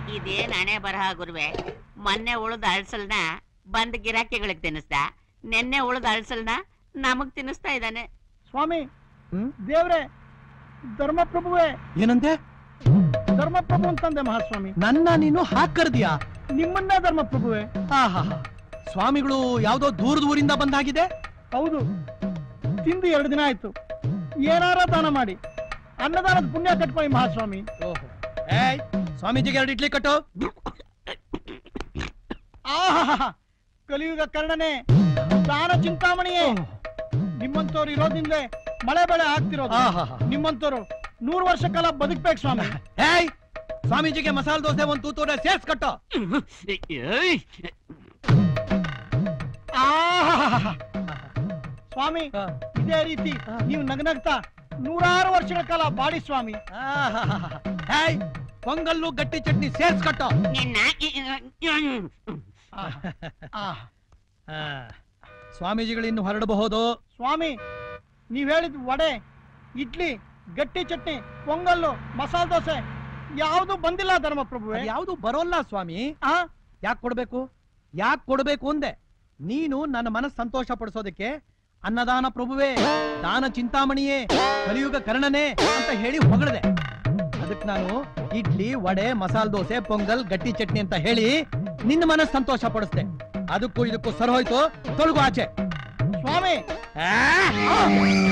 ಇದೇನ್ ಹಣೆ ಬರಹ ಗುರುವೆ ಮೊನ್ನೆ ಉಳ್ದ ಅಳ್ಸಲ್ನ ಬಂದ್ ಗಿರಾಕಿಗಳಿಗೆ ತಿನ್ನಿಸ್ದ ನೆನ್ನೆ ಉಳ್ದ ಅಳ್ಸಲ್ನ ನಮಗ್ ತಿನ್ನಿಸ್ತಾ ಇದ್ದಾನೆ ಸ್ವಾಮಿ ಹ್ಮ್? ದೇವ್ರೆ ಧರ್ಮಪ್ರಭುವೇ ಏನಂತೆ ಧರ್ಮಪ್ರಭು ಅಂತಂದೆ ಮಹಾಸ್ವಾಮಿ ನನ್ನ ನೀನು ಹಾಕರ್ದಿಯಾ ನಿಮ್ಮನ್ನ ಧರ್ಮಪ್ರಭುವೇ ಆಹಾ ಸ್ವಾಮಿಗಳು ಯಾವ್ದೋ ದೂರದ ಊರಿಂದ ಬಂದಾಗಿದೆ ಹೌದು ತಿಂದು ಎರಡು ದಿನ ಆಯ್ತು ಏನಾರ ದಾನ ಮಾಡಿ ಅನ್ನದಾನದ ಪುಣ್ಯ ಕಟ್ಕೊಳ್ಳಿ ಮಹಾಸ್ವಾಮಿ ಓಹೋ ಏಯ್ ಸ್ವಾಮೀಜಿಗೆ ಎರಡು ಇಡ್ಲಿ ಕಟ್ಟು ಆಹಾ ಕಲಿಯುಗ ಕರ್ಣನೆ ದಾನ ಚಿಂತಾಮಣಿಯೇ ನಿಮ್ಮಂತವ್ರು ಇರೋದ್ರಿಂದಲೇ ಮಳೆ ಬೆಳೆ ಆಗ್ತಿರೋದು ಆಹಾಹಾ. ನಿಮ್ಮಂತವ್ರು ನೂರು ವರ್ಷ ಕಾಲ ಬದುಕ್ಬೇಕು ಸ್ವಾಮಿ ಏಯ್ ಸ್ವಾಮೀಜಿಗೆ ಮಸಾಲೆ ದೋಸೆ ಒಂದು ತೂತೂರೆ ಸೇರ್ಸ್ ಕಟ್ಟು ಆಹಾಹಾಹಾ. ಸ್ವಾಮಿ ಇದೇ ರೀತಿ ನೀವು ನಗನಗ್ತಾ ನೂರಾರು ವರ್ಷಗಳ ಕಾಲ ಬಾಡಿ ಸ್ವಾಮಿ ಆಹಾಹಾಹಾ. ಏಯ್ ಪೊಂಗಲ್ಲು ಗಟ್ಟಿ ಚಟ್ನಿ ಸೇರ್ಸ್ ಕಟ್ಟು ನಿನ್ನ ಆಹ್. ಆಹ್. ಆ, ಸ್ವಾಮೀಜಿಗಳು ಇನ್ನು ಹೊರಡಬಹುದು ಸ್ವಾಮಿ ನೀವ್ ಹೇಳಿದ ವಡೆ ಇಡ್ಲಿ ಗಟ್ಟಿ ಚಟ್ನಿ ಪೊಂಗಲ್ಲು ಮಸಾಲೆ ದೋಸೆ ಯಾವುದು ಬಂದಿಲ್ಲ ಧರ್ಮಪ್ರಭುವೆ ಯಾವುದು ಬರೋಲ್ಲ ಸ್ವಾಮಿ ಆ ಯಾಕೆ ಕೊಡ್ಬೇಕು ಯಾಕೆ ಕೊಡ್ಬೇಕು ಅಂದೆ ನೀನು ನನ್ನ ಮನಸ್ಸು ಸಂತೋಷ ಪಡಿಸೋದಕ್ಕೆ ಅನ್ನದಾನ ಪ್ರಭುವೇ ದಾನ ಚಿಂತಾಮಣಿಯೇ ಕಲಿಯುಗ ಕರ್ಣನೇ ಅಂತ ಹೇಳಿ ಹೊಗಳದೆ ಅದಕ್ಕೆ ನಾನು ಇಡ್ಲಿ ವಡೆ ಮಸಾಲೆ ದೋಸೆ ಪೊಂಗಲ್ ಗಟ್ಟಿ ಚಟ್ನಿ ಅಂತ ಹೇಳಿ ನಿನ್ನ ಮನಸ್ಸು ಸಂತೋಷ ಪಡಿಸ್ದೆ ಅದಕ್ಕೂ ಇದಕ್ಕೂ ಸರ್ ಹೋಯ್ತು ತೊಳಗು ಆಚೆ ಸ್ವಾಮಿ ಆ!